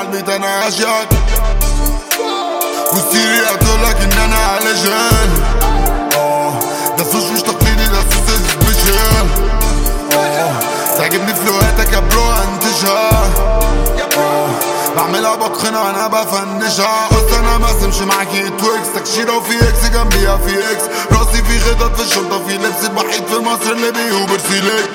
عالبيت انا اشياك وستيري هتقولك ان انا علشان اه ده صوص مش تقليدي ده صوص سبيشال اه تعجبني فلوقاتك يا برو انتشها اه بعملها بتخنها انا بفنشها بس انا ما اسمش معاكي تويكس تكشيره وفي اكس جنبيها في اكس راسي في خطط في الشنطه في لبس الوحيد في مصر اللي بيوبر سيليك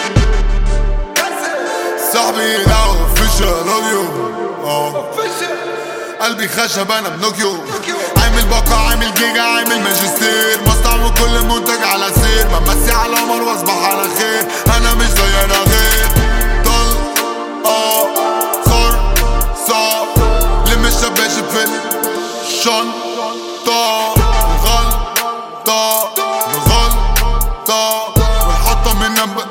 صاحبي ده اوفيشال اوديو اه قلبي خشب انا بنوكيو عامل باقة عامل جيجا عامل ماجستير مصنع وكل منتج على سير بمسي على قمر واصبح على خير انا مش زي انا غير طل اه صر صعب لم الشباش في الشنطة غلطة غلطة والحطة من نمبر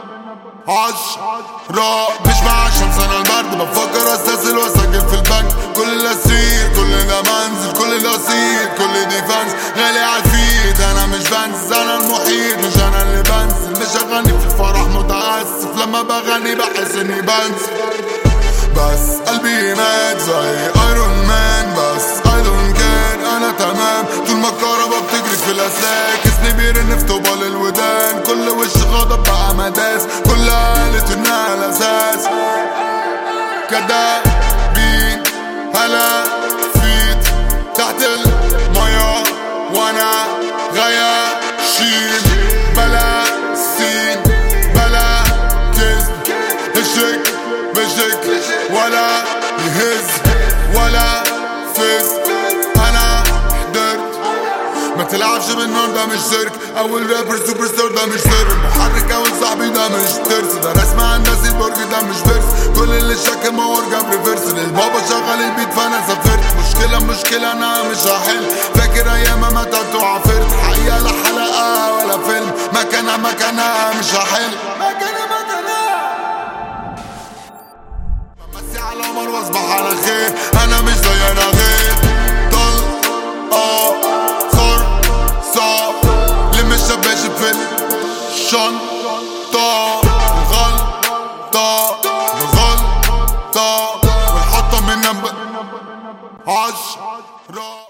عشرة مش مع الشمس انا البرد بفكر استسهل واسجل في البنك كل الاسير كل ده منزل كل الاسير كل دي فانز غالي عالفيد انا مش بنزل انا المحيط مش انا اللي بنزل مش اغني في الفرح متاسف لما بغني بحس اني بنزل بس قلبي مات زي ايرون مان بس اي دونت كير انا تمام طول ما الكهربا بتجري في الاسلاك اسمي بيرن في طوبة الودان كل وش غضب بقى مداس كلها قالت انها الاساس كدابين هلا فيت تحت المية وانا غياشيم بلا سين بلا كذب الشك بشك ولا يهز ولا فز انا حضرت ما تلعبش بالنار ده مش سيرك اول رابر سوبر ستار ده مش سر محرك اول صاحبي ده مش ترس ده رسم هندسي البرج ده مش فيرس كل اللي شك مور جاب ريفرس للبابا شغل البيت فانا سافرت مشكله مشكله انا مش هحل فاكر ايام ما تعبت وعافرت حقيقه لا حلقه ولا فيلم مكانها مكانها مش هحل مكانها مكانها بمسي على قمر واصبح على خير انا مش زي انا غير طل اه صر صعب لم الشباش في الشنطة غلطة غلطة والحطة من نمبر عشرة